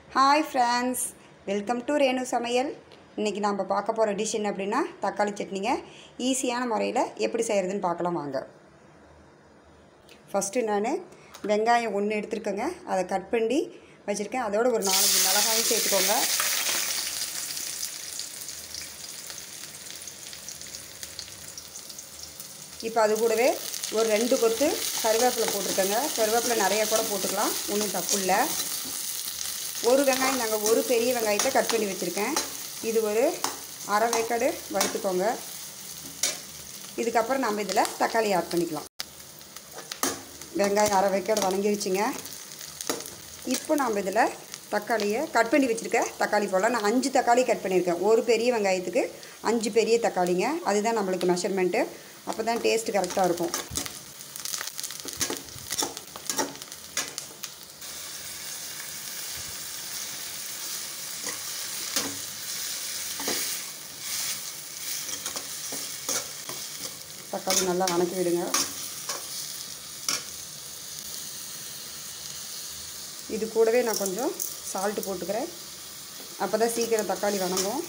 hi friends welcome to Renu சமையல் இன்றைக்கி நம்ம பார்க்க போகிற டிஷ் என்ன அப்படின்னா தக்காளி சட்னிங்க ஈஸியான முறையில் எப்படி செய்கிறதுன்னு பார்க்கலாம் வாங்க ஃபஸ்ட்டு நான் வெங்காயம் ஒன்று எடுத்துருக்கேங்க அதை கட் பண்ணி வச்சுருக்கேன் அதோட ஒரு நாலஞ்சு மிளகாயும் சேர்த்துக்கோங்க இப்போ அது கூடவே ஒரு ரெண்டு கொத்து கருவேப்பிலை போட்டிருக்கேங்க கருவேப்பிலை நிறைய கூட போட்டுக்கலாம் ஒன்றும் தப்பு இல்லை ஒரு வெங்காயம் நாங்கள் ஒரு பெரிய வெங்காயத்தை கட் பண்ணி வச்சுருக்கேன் இது ஒரு அரை வேக்காடு வறுத்துக்கோங்க இதுக்கப்புறம் நம்ம இதில் தக்காளி ஆட் பண்ணிக்கலாம் வெங்காயம் அரை வேக்காடு வணங்கிருச்சுங்க இப்போ நம்ம இதில் தக்காளியை கட் பண்ணி வச்சுருக்க தக்காளி போடலாம் நான் அஞ்சு தக்காளி கட் பண்ணியிருக்கேன் ஒரு பெரிய வெங்காயத்துக்கு அஞ்சு பெரிய தக்காளிங்க அதுதான் நம்மளுக்கு மெஷர்மெண்ட்டு அப்போ தான் டேஸ்ட்டு கரெக்டாக இருக்கும் தக்காளி நல்லா வணக்கி விடுங்க இது கூடவே நான் கொஞ்சம் சால்ட்டு போட்டுக்கிறேன் அப்போ தான் சீக்கிரம் தக்காளி வணங்கும்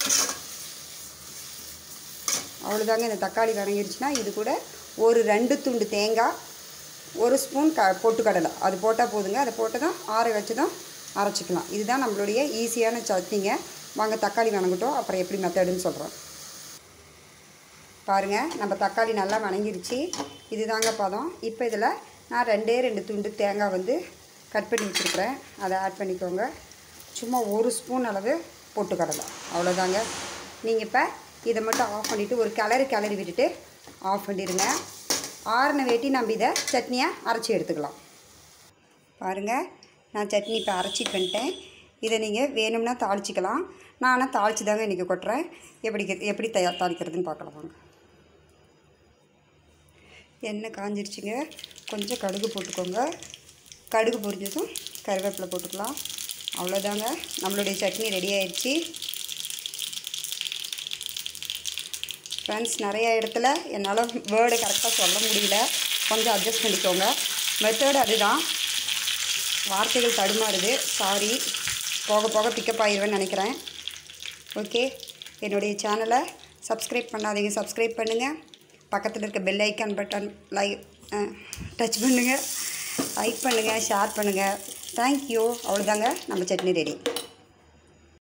அவ்வளோதாங்க இந்த தக்காளி வணங்கிடுச்சுன்னா இது கூட ஒரு ரெண்டு துண்டு தேங்காய் ஒரு ஸ்பூன் க பொட்டுக்கடலை அது போட்டால் போதுங்க அதை போட்டு தான் ஆற வச்சு தான் அரைச்சிக்கலாம் இதுதான் நம்மளுடைய ஈஸியான சட்னிங்க வாங்க தக்காளி வணங்கட்டும் அப்புறம் எப்படி மெத்தடுன்னு சொல்கிறோம் பாருங்கள் நம்ம தக்காளி நல்லா வணங்கிருச்சு இதுதாங்க பதம் இப்போ இதில் நான் ரெண்டே ரெண்டு துண்டு தேங்காய் வந்து கட் பண்ணி வச்சுருக்கிறேன் அதை ஆட் பண்ணிக்கோங்க சும்மா ஒரு ஸ்பூன் அளவு பொட்டுக்கடலை அவ்வளோதாங்க நீங்கள் இப்போ இதை மட்டும் ஆஃப் பண்ணிவிட்டு ஒரு கிளறி கிளறி விட்டுட்டு ஆஃப் பண்ணிடுங்க ஆறின வேட்டி நம்ம இதை சட்னியை அரைச்சி எடுத்துக்கலாம் பாருங்கள் நான் சட்னி இப்போ அரைச்சிட்டு வந்துட்டேன் இதை நீங்கள் வேணும்னா தாளிச்சிக்கலாம் நான் ஆனால் தாளித்து தாங்க இன்றைக்கி கொட்டுறேன் எப்படி எப்படி தயார் தாளிக்கிறதுன்னு பார்க்கலாம் வாங்க எண்ணெய் காஞ்சிருச்சுங்க கொஞ்சம் கடுகு போட்டுக்கோங்க கடுகு பொரிஞ்சதும் கருவேப்பிலை போட்டுக்கலாம் அவ்வளோதாங்க நம்மளுடைய சட்னி ரெடி ஆயிடுச்சு ஃப்ரெண்ட்ஸ் நிறைய இடத்துல என்னால் வேர்டு கரெக்டாக சொல்ல முடியல கொஞ்சம் அட்ஜஸ்ட் பண்ணிக்கோங்க மெத்தட் அதுதான் வார்த்தைகள் தடுமாறுது சாரி போக போக பிக்கப் ஆயிடுவேன்னு நினைக்கிறேன் ஓகே என்னுடைய சேனலை சப்ஸ்கிரைப் பண்ணாதீங்க சப்ஸ்கிரைப் பண்ணுங்கள் பக்கத்தில் இருக்க bell icon button like touch பண்ணுங்கள் லைக் பண்ணுங்கள் ஷேர் பண்ணுங்கள் தேங்க்யூ அவ்வளோதாங்க நம்ம சட்னி ரெடி